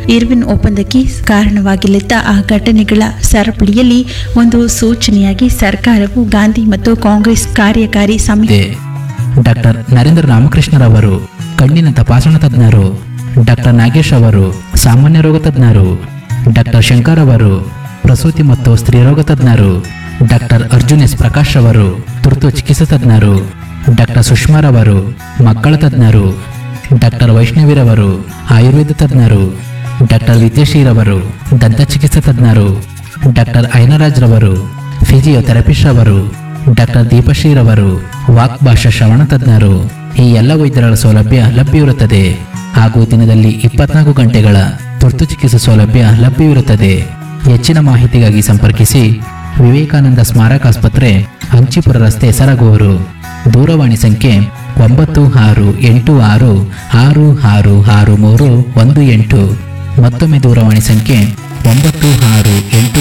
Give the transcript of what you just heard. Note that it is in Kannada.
ಇರ್ವಿನ್ ಒಪ್ಪಂದಕ್ಕೆ ಕಾರಣವಾಗಿಲ್ಲದ ಆ ಘಟನೆಗಳ ಸರಪಳಿಯಲ್ಲಿ ಒಂದು ಸೂಚನೆಯಾಗಿ ಸರ್ಕಾರವು ಗಾಂಧಿ ಮತ್ತು ಕಾಂಗ್ರೆಸ್ ಕಾರ್ಯಕಾರಿ ಸಮಿತಿ ಇದೆ ಡಾಕ್ಟರ್ ನರೇಂದ್ರ ರಾಮಕೃಷ್ಣರವರು ಕಣ್ಣಿನ ತಪಾಸಣಾ ತಜ್ಞರು ಡಾಕ್ಟರ್ ನಾಗೇಶ್ ಅವರು ಸಾಮಾನ್ಯ ರೋಗ ತಜ್ಞರು ಡಾಕ್ಟರ್ ಶಂಕರ್ ಅವರು ಪ್ರಸೂತಿ ಮತ್ತು ಸ್ತ್ರೀರೋಗ ತಜ್ಞರು ಡಾಕ್ಟರ್ ಅರ್ಜುನ್ ಎಸ್ ಪ್ರಕಾಶ್ ಅವರು ತುರ್ತು ಚಿಕಿತ್ಸಾ ತಜ್ಞರು ಡಾಕ್ಟರ್ ಸುಷ್ಮಾರವರು ಮಕ್ಕಳ ತಜ್ಞರು ಡಾಕ್ಟರ್ ವೈಷ್ಣವಿರವರು ಆಯುರ್ವೇದ ತಜ್ಞರು ಡಾಕ್ಟರ್ ವಿದ್ಯಾಶ್ರೀರವರು ದಂತ ಚಿಕಿತ್ಸಾ ತಜ್ಞರು ಡಾಕ್ಟರ್ ಐನರಾಜ್ರವರು ಫಿಸಿಯೋಥೆರಪಿಸ್ಟ್ ರವರು ಡಾಕ್ಟರ್ ದೀಪಶ್ರೀರವರು ವಾಕ್ ಭಾಷಾ ಶ್ರವಣ ತಜ್ಞರು ಈ ಎಲ್ಲ ವೈದ್ಯರ ಸೌಲಭ್ಯ ಲಭ್ಯವಿರುತ್ತದೆ ಹಾಗೂ ದಿನದಲ್ಲಿ ಇಪ್ಪತ್ನಾಲ್ಕು ಗಂಟೆಗಳ ತುರ್ತು ಚಿಕಿತ್ಸೆ ಸೌಲಭ್ಯ ಲಭ್ಯವಿರುತ್ತದೆ ಹೆಚ್ಚಿನ ಮಾಹಿತಿಗಾಗಿ ಸಂಪರ್ಕಿಸಿ ವಿವೇಕಾನಂದ ಸ್ಮಾರಕ ಆಸ್ಪತ್ರೆ ಹಂಚಿಪುರ ರಸ್ತೆ ಸರಗೂರು ದೂರವಾಣಿ ಸಂಖ್ಯೆ ಒಂಬತ್ತು ಆರು ಎಂಟು ಆರು ಆರು ಆರು ಆರು ಮೂರು ಒಂದು ಎಂಟು ಮತ್ತೊಮ್ಮೆ ದೂರವಾಣಿ ಸಂಖ್ಯೆ ಒಂಬತ್ತು ಆರು ಎಂಟು